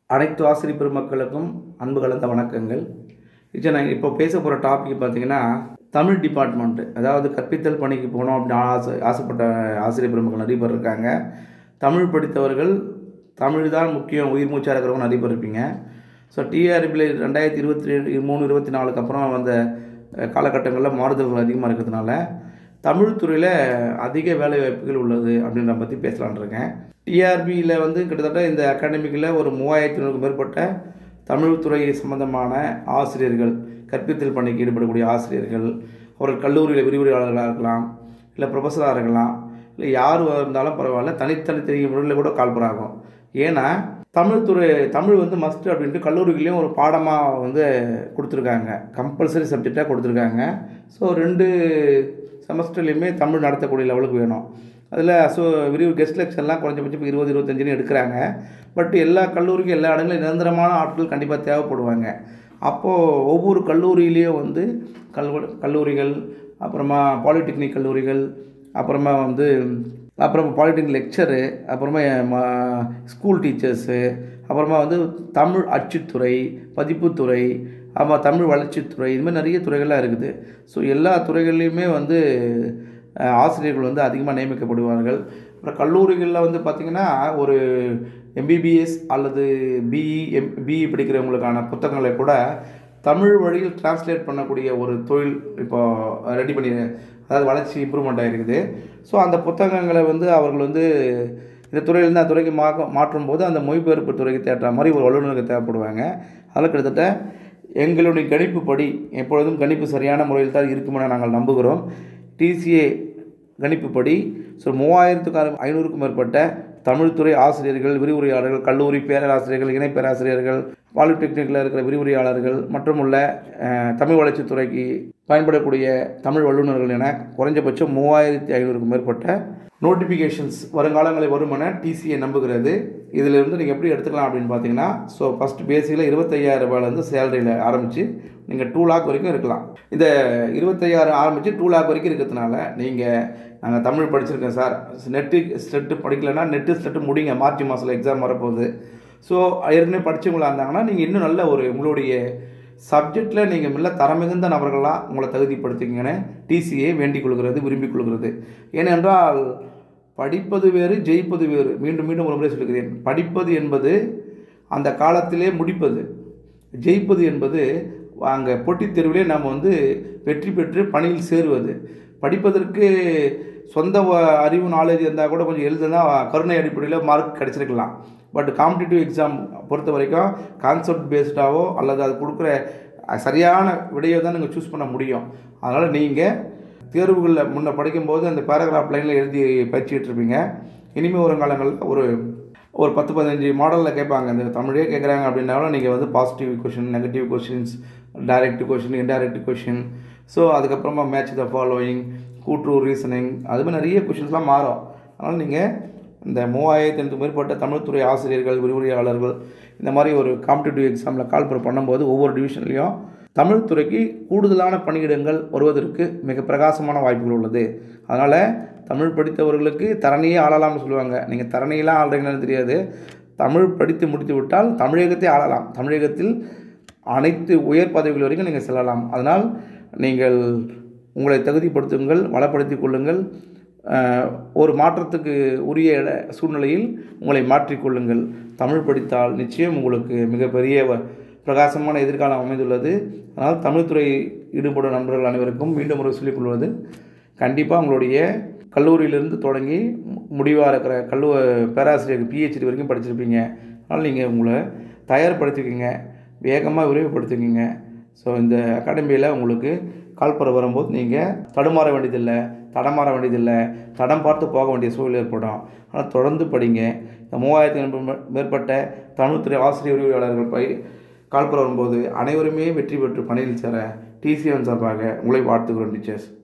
அனைத்து ஆசிரியர் பெருமக்களுக்கும் அன்பு கலந்த வணக்கங்கள் இது நான் இப்போ பேச போகிற டாபிக் பார்த்தீங்கன்னா தமிழ் டிபார்ட்மெண்ட்டு அதாவது கற்பித்தல் பணிக்கு போகணும் அப்படின்னு ஆசை ஆசைப்பட்ட ஆசிரியர் பெருமக்கள் நிறைய பேர் இருக்காங்க தமிழ் படித்தவர்கள் தமிழ் தான் முக்கியம் உயிர் மூச்சாக இருக்கிறவங்க நிறைய பேர் இருப்பீங்க ஸோ டிஆர்பியில் ரெண்டாயிரத்தி இருபத்தி மூணு இருபத்தி நாலுக்கு அப்புறம் வந்த அஹ், காலகட்டங்களில் மாறுதல்கள் அதிகமாக இருக்கிறதுனால தமிழ் துறையில் அதிக வேலை வாய்ப்புகள் உள்ளது அப்படின்ற பற்றி பேசலான்னு இருக்கேன் டிஆர்பியில் வந்து கிட்டத்தட்ட இந்த அகாடமிக்கில் ஒரு மூவாயிரத்தி ஐநூறுக்கும் மேற்பட்ட தமிழ் துறை சம்பந்தமான ஆசிரியர்கள் கற்பித்தல் பணிக்கு ஈடுபடக்கூடிய ஆசிரியர்கள் அவர்கள் கல்லூரியில் விரிவுரையாளர்களாக இருக்கலாம் இல்லை ப்ரொஃபஸராக இருக்கலாம் இல்லை யார் இருந்தாலும் பரவாயில்ல தனித்தனி தெரிய முறையில் கூட கால்பர் ஆகும் ஏன்னா தமிழ் துறை தமிழ் வந்து மஸ்ட் அப்படின்ட்டு கல்லூரிகளையும் ஒரு பாடமாக வந்து கொடுத்துருக்காங்க கம்பல்சரி சப்ஜெக்டாக கொடுத்துருக்காங்க ஸோ ரெண்டு செமஸ்டர்லேயுமே தமிழ் நடத்தக்கூடிய லெவலுக்கு வேணும் அதில் ஸோ விரிவு கெஸ்ட் லெக்சர்லாம் குறைஞ்சபட்சம் இப்போ இருபது இருபத்தஞ்சுன்னு எடுக்கிறாங்க பட் எல்லா கல்லூரிக்கும் எல்லா இடங்களும் நிரந்தரமான ஆட்கள் கண்டிப்பாக தேவைப்படுவாங்க அப்போது ஒவ்வொரு கல்லூரியிலையும் வந்து கல் கல்லூரிகள் அப்புறமா பாலிடெக்னிக் கல்லூரிகள் அப்புறமா வந்து அப்புறமா பாலிடெக்னிக் லெக்சரு அப்புறமா ம- ஸ்கூல் டீச்சர்ஸு அப்புறமா வந்து தமிழ் அச்சுத்துறை பதிப்புத்துறை ஆமாம் தமிழ் வளர்ச்சித்துறை இது மாதிரி நிறைய துறைகள்லாம் இருக்குது ஸோ எல்லா துறைகள்லையுமே வந்து அஹ், ஆசிரியர்கள் வந்து அதிகமாக நியமிக்கப்படுவார்கள் அப்புறம் கல்லூரிகளில் வந்து பார்த்திங்கன்னா ஒரு எம்பிபிஎஸ் அல்லது பிஇ எம் பிஇ படிக்கிறவங்களுக்கான புத்தகங்களை கூட தமிழ் வழியில் டிரான்ஸ்லேட் பண்ணக்கூடிய ஒரு தொழில் இப்போ ரெடி பண்ணி அதாவது வளர்ச்சி இம்ப்ரூவ்மெண்ட் ஆகிருக்குது ஸோ அந்த புத்தகங்களை வந்து அவர்கள் வந்து இந்த துறையிலேருந்து அந்த துறைக்கு மா மாற்றும் போது அந்த மொழிபெயர்ப்பு துறைக்கு தேடுற மாதிரி ஒரு வல்லுநருக்கு தேவைப்படுவாங்க அதில் கிட்டத்தட்ட எங்களுடைய கணிப்புப்படி எப்பொழுதும் கணிப்பு சரியான முறையில் தான் இருக்குமென நாங்கள் நம்புகிறோம் டிசிஏ கணிப்புப்படி ஸோ மூவாயிரத்துக்கு அறு- ஐநூறுக்கும் மேற்பட்ட தமிழ்துறை ஆசிரியர்கள் விரிவுரையாளர்கள் கல்லூரி பேராசிரியர்கள் இணை பேராசிரியர்கள் பாலிடெக்னிக்கில் இருக்கிற விரிவுரையாளர்கள் மற்றும் உள்ள அஹ், தமிழ் வளர்ச்சித்துறைக்கு பயன்படக்கூடிய தமிழ் வல்லுநர்கள் என குறைஞ்சபட்சம் மூவாயிரத்தி ஐநூறுக்கும் மேற்பட்ட நோட்டிஃபிகேஷன்ஸ் வருங்காலங்களில் வரும் என டிசிஏ நம்புகிறது இதிலிருந்து நீங்கள் எப்படி எடுத்துக்கலாம் அப்படின்னு பார்த்தீங்கன்னா ஸோ ஃபஸ்ட் பேசிக்கில் இருபத்தையாயிரம் ரூபாயிலேருந்து சேலரியில் ஆரம்பித்து நீங்கள் டூ லேக் வரைக்கும் இருக்கலாம் இந்த இருபத்தையாயிரம் ஆரம்பித்து டூ லேக் வரைக்கும் இருக்கிறதுனால நீங்கள் நாங்கள் தமிழ் படிச்சிருக்கேன் சார் நெட்டு ஸ்டெட்டு படிக்கலைன்னா நெட்டு ஸ்டெட்டு முடிங்க மார்ச் மாதத்தில் எக்ஸாம் வரப்போகுது ஸோ ஏற்கனவே படித்தவங்களா இருந்தாங்கன்னா நீங்கள் இன்னும் நல்ல ஒரு உங்களுடைய சப்ஜெக்டில் நீங்கள் மில்ல தரமிகுந்த நபர்களாக உங்களை தகுதிப்படுத்திங்கன்னு டிசிஏ வேண்டிக் கொள்கிறது விரும்பிக் கொள்கிறது ஏனென்றால் படிப்பது வேறு ஜெயிப்பது வேறு மீண்டும் மீண்டும் ஒரு முறை சொல்கிறேன் படிப்பது என்பது அந்த காலத்திலே முடிப்பது ஜெயிப்பது என்பது அங்கே போட்டித் தேர்விலே நாம் வந்து வெற்றி பெற்று பணியில் சேருவது படிப்பதற்கு சொந்த வ- அறிவு நாலேஜ் இருந்தால் கூட கொஞ்சம் எழுதுனா கருணை அடிப்படையில் மார்க் கிடச்சிருக்கலாம் பட் காம்படிட்டிவ் எக்ஸாம் பொறுத்த வரைக்கும் கான்செப்ட் பேஸ்டாவோ அல்லது அது கொடுக்குற அஹ், சரியான விடையோ தான் நீங்கள் சூஸ் பண்ண முடியும் அதனால் நீங்கள் தேர்வுகளில் முன்ன படிக்கும்போது அந்த பேராகிராஃப் லைனில் எழுதி பயிற்சிட்டு இருப்பீங்க இனிமேல் ஒரு காலங்களில் ஒரு ஒரு பத்து பதினஞ்சு மாடலில் கேட்பாங்க இந்த தமிழே கேட்குறாங்க அப்படின்னாலும் நீங்கள் வந்து positive question negative questions direct question indirect question so அதுக்கப்புறமா மேட்ச் த ஃபாலோயிங் கூட்டுறவு ரீசனிங் அது மாதிரி நிறைய கொஷின்ஸ்லாம் மாறும் அதனால் நீங்கள் இந்த மூவாயிரத்தி ஐநூறு மேற்பட்ட தமிழ்துறை ஆசிரியர்கள் விரிவுரையாளர்கள் இந்த மாதிரி ஒரு காம்படிட்டிவ் எக்ஸாமில் கால்பர் பண்ணும்போது ஒவ்வொரு டிவிஷன்லேயும் தமிழ் துறைக்கு கூடுதலான பணியிடங்கள் வருவதற்கு மிக பிரகாசமான வாய்ப்புகள் உள்ளது அதனால் தமிழ் படித்தவர்களுக்கு தரணியே ஆளலாம்னு சொல்லுவாங்க நீங்கள் தரணியெல்லாம் ஆள்றீங்கன்னு தெரியாது தமிழ் படித்து முடித்து விட்டால் தமிழகத்தை ஆளலாம் தமிழகத்தில் அனைத்து உயர் பதவிகள் வரைக்கும் நீங்கள் செல்லலாம் அதனால் நீங்கள் உங்களை தகுதிப்படுத்துங்கள் வளப்படுத்திக் கொள்ளுங்கள் அஹ், ஒரு மாற்றத்துக்கு உரிய இட- சூழ்நிலையில் உங்களை மாற்றிக்கொள்ளுங்கள் தமிழ் படித்தால் நிச்சயம் உங்களுக்கு மிகப்பெரிய வ- பிரகாசமான எதிர்காலம் அமைந்துள்ளது அதனால் தமிழ்துறை ஈடுபடும் நண்பர்கள் அனைவருக்கும் மீண்டும் ஒரு சொல்லிக் கொள்வது கண்டிப்பாக உங்களுடைய கல்லூரியிலிருந்து தொடங்கி மு- முடிவாக இருக்கிற கல்லூ பேராசிரியர் பிஹெச்டி வரைக்கும் படிச்சிருப்பீங்க அதனால் நீங்கள் உங்களை தயார்படுத்திக்கங்க வேகமாக விரைவுபடுத்திக்கங்க ஸோ இந்த அகாடமியில் உங்களுக்கு கால்பர வரும்போது நீங்கள் தடுமாற வேண்டியதில்லை தடமாற வேண்டியதில்லை தடம் பார்த்து போக வேண்டிய சூழல் ஏற்படும் ஆனால் தொடர்ந்து படிங்க இந்த மூவாயிரத்தி ஐநூறு மே- மேற்பட்ட தமிழ்துறை ஆசிரியர் உதவியாளர்கள் பை கால்பர வரும்போது அனைவருமே வெற்றி பெற்று பணியில் சேர டிசிஎன் சார்பாக உங்களை வாழ்த்துகிறோம் டீச்சர்ஸ்